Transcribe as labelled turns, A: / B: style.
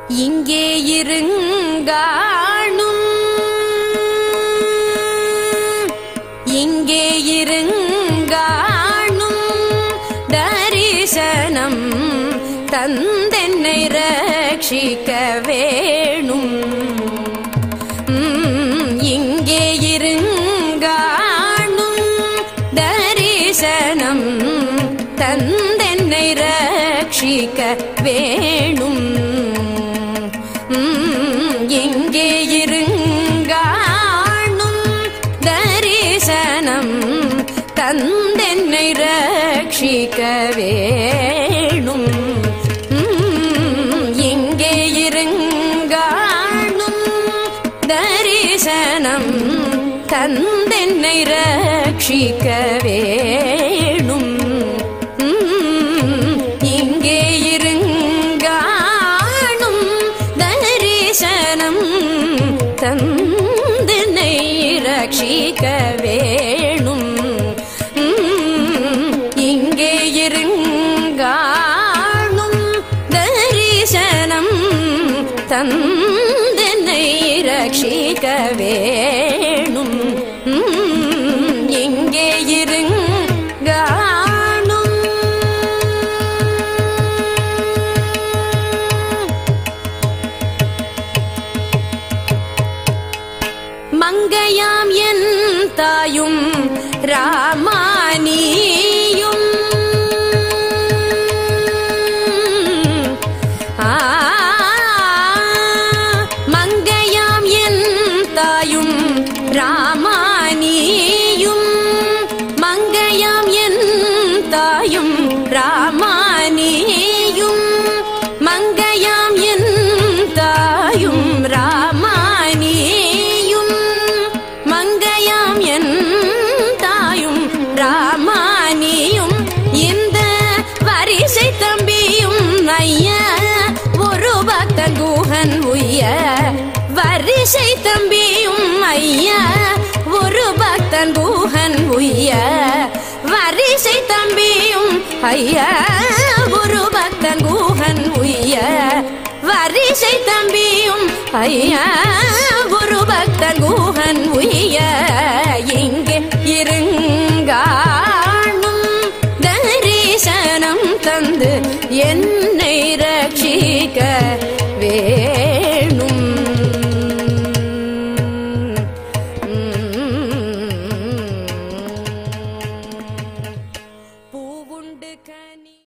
A: இங்கே இருங்காணும் இங்கே இருங்காணும் தரிசனம் தந்தென்னை ரட்சிக்க வேணும் உம், இங்கே இருங்காணும் தரிசனம் தந்தென்னை ரட்சிக்க வேணும் உம், இங்கே இருங்காணும் தரிசனம் தந்தென்னை ரட்சிக்க வேணும் உம், இங்கே இருங்காணும் தரிசனம் தந்தென்னை ரட்சிக்க வேணும் உம், இங்கே இருங்காணும் தரிசனம் தந்தென்னை ரட்சிக்க வேணும் உம், இங்கே இருங்காணும் தரிசனம் தந்தென்னை ரட்சிக்க வேணும் உம், இங்கே இருங்காணும் மங்கையாம் என் தாயும் ராமானியும் ஆ, மங்கையாம் என் தாயும் ராமானியும் மங்கையாம் என் தாயும் ராமானியும் மங்கையாம் என் தாயும் ராமானியும் மங்கையாம் என் தாயும் ராமானியும் இந்த வரிசை தம்பியும் ஐயா ஒரு பக்தன் குஹன் உய்ய வரிசை தம்பியும் ஐயா ஒரு பக்தன் குஹன் உய்ய வரிசை தம்பியும் ஐயா ஒரு பக்தன் குஹன் உய்ய வரிசை தம்பியும் ஐயா ஒரு பக்தன் குஹன் உய்ய இங்கே இருங்காணும் தரிசனம் தந்து என்னை ரட்சிக்க வேணும் பூவுண்டு கனி